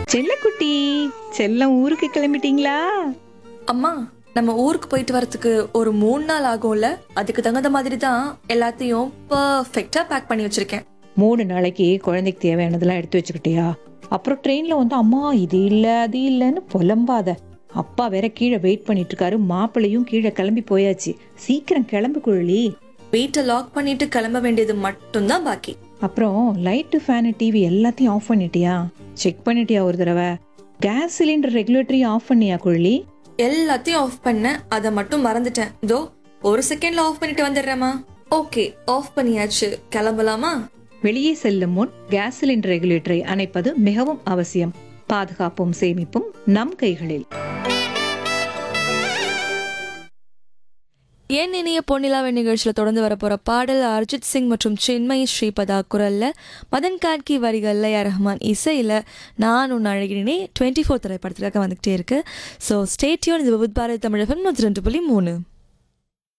செல்லக்குட்டி செல்லம் ஊருக்கு கிளம்பிட்டீங்களா அம்மா நம்ம ஊருக்கு போயிட்டு வரதுக்கு ஒரு மூணு நாள் ஆகும்ல அதுக்கு தகுந்த மாதிரி தான் எல்லாத்தையும் பர்ஃபெக்டா பேக் பண்ணி வச்சிருக்கேன் மூணு நாளைக்கு குழந்தைக்கு தேவையானதெல்லாம் எடுத்து வச்சுக்கிட்டியா அப்புறம் ட்ரெயின்ல வந்து அம்மா இது இல்ல அது இல்லைன்னு புலம்பாத அப்பா வேற கீழே வெயிட் பண்ணிட்டு இருக்காரு மாப்பிள்ளையும் கீழே கிளம்பி போயாச்சு சீக்கிரம் கிளம்பு குழலி வீட்டை லாக் பண்ணிட்டு கிளம்ப வேண்டியது மட்டும்தான் பாக்கி அப்புறம் லைட்டு ஃபேனு டிவி எல்லாத்தையும் ஆஃப் பண்ணிட்டியா செக் பண்ணிட்டியா ஒரு தடவை கேஸ் சிலிண்டர் ரெகுலேட்டரி ஆஃப் பண்ணியா குழலி எல்லாத்தையும் ஆஃப் பண்ண அதை மட்டும் மறந்துட்டேன் இதோ ஒரு செகண்ட்ல ஆஃப் பண்ணிட்டு வந்துடுறேம்மா ஓகே ஆஃப் பண்ணியாச்சு கிளம்பலாமா வெளியே செல்லும் முன் கேஸ் சிலிண்டர் ரெகுலேட்டரை அணைப்பது மிகவும் அவசியம் பாதுகாப்பும் சேமிப்பும் நம் கைகளில் என் இனிய பொன்னிலாவை நிகழ்ச்சியில் தொடர்ந்து வரப்போற பாடல் அர்ஜித் சிங் மற்றும் சின்மயி ஸ்ரீபதா குரல்ல மதன் கார்கி வரிகள்ல ஏ ரஹ்மான் இசையில் நான் உன் அழகினே டுவெண்ட்டி ஃபோர் திரைப்படத்துக்காக வந்துகிட்டே இருக்கு ஸோ ஸ்டேட்யூன் இது வித் பாரத் தமிழகம் நூற்றி ரெண்டு புள்ளி மூணு